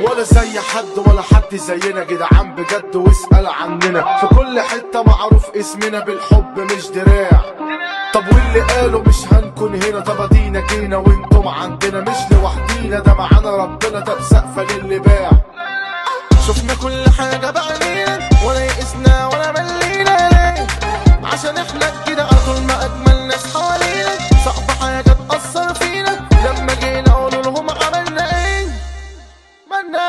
ولا زي حد ولا حد زينا جدعان بجد واسأل عننا في كل حتة معروف اسمنا بالحب مش دراع طب واللي قالوا مش هنكون هنا طب ادينا جينا وانتم عندنا مش لوحدينا ده معانا ربنا طب سقفة للي باع شفنا كل حاجة بعينينا ولا يئسنا ولا ملينا ليه عشان احنا كده على طول ما اجمل ناس حوالينا صعب حاجة تأثر فينا لما جينا اقول لهم عملنا ايه عملنا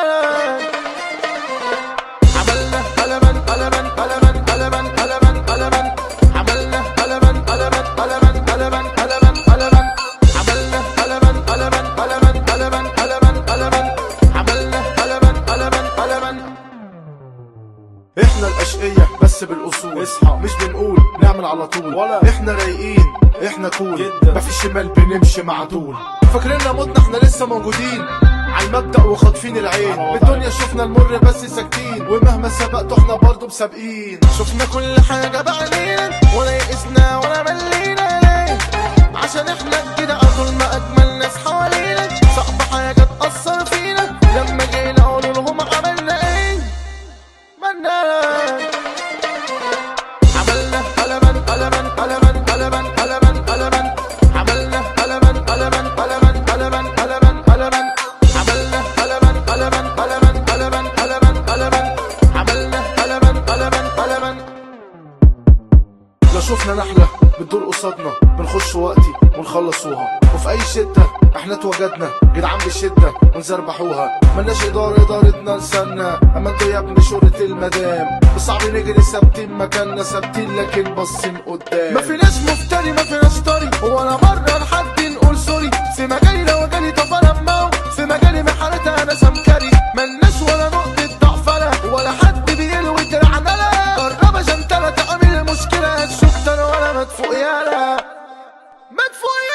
عملنا قلبا قلبا قلبا قلبا قلبا قلبا عملنا قلبا قلبا قلبا قلبا قلبا قلبا عملنا قلبا قلبا قلبا قلبا قلبا قلبا عملنا قلبا قلبا قلبا احنا الاشقية بس بالاصول اصحى مش بنقول نعمل على طول ولا احنا رايقين احنا كول جدا مفيش شمال بنمشي مع طول فاكريننا متنا احنا لسه موجودين على المبدأ وخاطفين العين بالدنيا شفنا المر بس ساكتين ومهما سبقتوا احنا برضو مسابقين شفنا كل حاجة بعينينا ولا يئسنا ولا ملينا ليه عشان احنا كده على طول ما اجمل ناس حوالينا صعب حاجة تأثر فينا لما جينا اقول لهم عملنا ايه عملنا عملنا قلبا قلبا قلبا قلبا قلبا قلبا عملنا قلبا قلبا قلبا قلبا قلبا قلبا عملنا قلبا قلبا قلبا قلبا قلبا قلبا عملنا قلبا قلبا قلبا لا شفنا نحلة بتدور قصادنا بنخش وقتي ونخلصوها وفي اي شدة احنا اتوجدنا جدعان بالشدة ونزربحوها ملناش ادارة ادارتنا لسنا اما انتوا يا ابني شهرة المدام صعب نجري ثابتين مكاننا ثابتين لكن باصين قدام ما فيناش مفتري ما فيناش طري ولا مرة لحد نقول سوري في مجالي لو جالي طب انا مو في مجالي محارتها انا سمكري ملناش ولا نقطة ضعفلة ولا حد بيلوي دراعنا لا قرب عشان تلا تعمل المشكلة هتشوف ده أنا ولا مدفوق يالا مدفوق